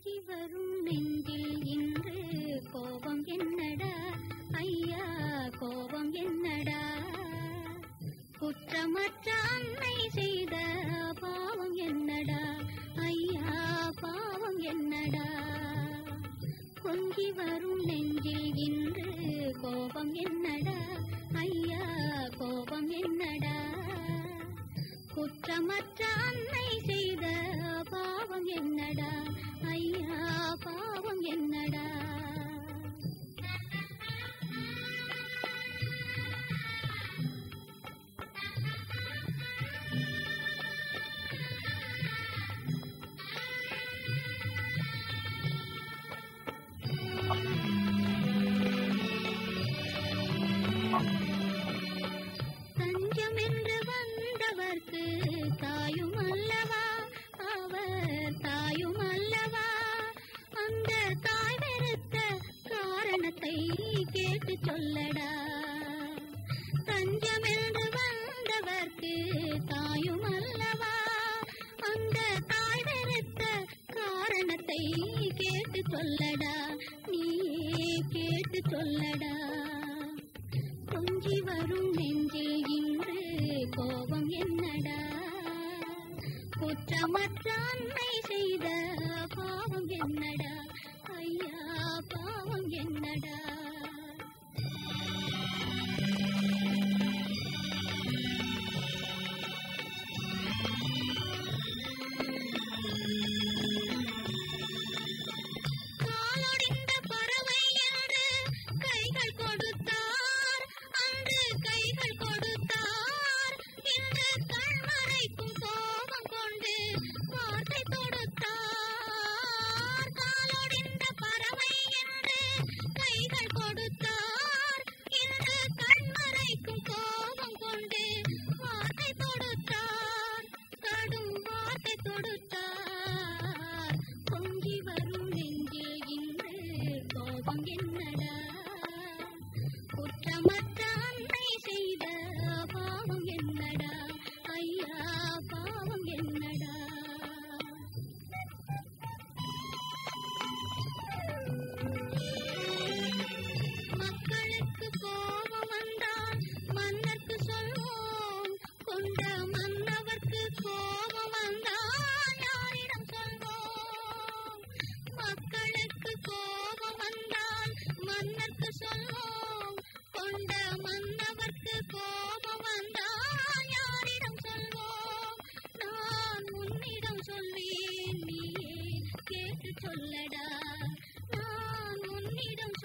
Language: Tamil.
பொங்கி வரும் நெஞ்சில் இன்று கோபம் என்னடா ஐயா கோபம் என்னடா குற்றமற்ற அன்னை செய்த பாவம் என்னடா ஐயா பாவம் என்னடா பொங்கி வரும் நெஞ்சில் இன்று கோபம் என்னடா ஐயா கோபம் என்னடா குற்றமற்ற அன்னை செய்த பாவம் என்னடா ஐயா பாவம் என்னடா தஞ்சம் என்று வந்தவர்க்கு தாயும் அல்லவா அவர் தாயும் அல்லவா அந்த தாய் வெறுத்த காரணத்தை கேட்டு சொல்லடா தஞ்சம் என்று வந்தவர்க்கு தாயும் அல்லவா அந்த தாய் வெறுத்த காரணத்தை கேட்டு சொல்லடா நீ கேட்டு சொல்லடா பொங்கி வரும் நெஞ்சில் இன்று கோபம் என்னடா குற்றமற்ற அன்னை செய்த பாவம் என்னடா ஐயா பாவம் என்னடா காலொடிந்த பறவை என்று கைகள் கொடுத்தார் அன்று கைகள் கொடுத்தார் இன்று கண்மறைக்கும் கோபம் கொண்டு வார்த்தை கொடுத்தார் காலொடிந்த பறவை என்று கைகள் கொடுத்தார் இன்று கண்மறைக்கும் கோபம் கொண்டு வார்த்தை கொடுத்தார் கடும் வார்த்தை கொடுத்தார் பொங்கி வரும் நெஞ்சில் இன்று கோபம் என்னடா குற்றமற்ற அன்னை செய்த பாவம் என்னடா ஐயா பாவம் என்னடா மக்களுக்கு கோபம் வந்தால் மன்னர்க்கு சொல்வோம் கொண்ட மன்னவர்க்கு கோபம் வந்தால் யாரிடம் சொல்வோம் மக்களுக்கு கோபம் வந்தால் மன்னர்க்கு சொல்வோம் கொண்ட மன்னவர்க்கு கோபம் வந்தால் யாரிடம் சொல்வோம் நான் உன்னிடம் சொல்வேன் நீயே கேட்டு சொல்லடா நான் உன்னிடம்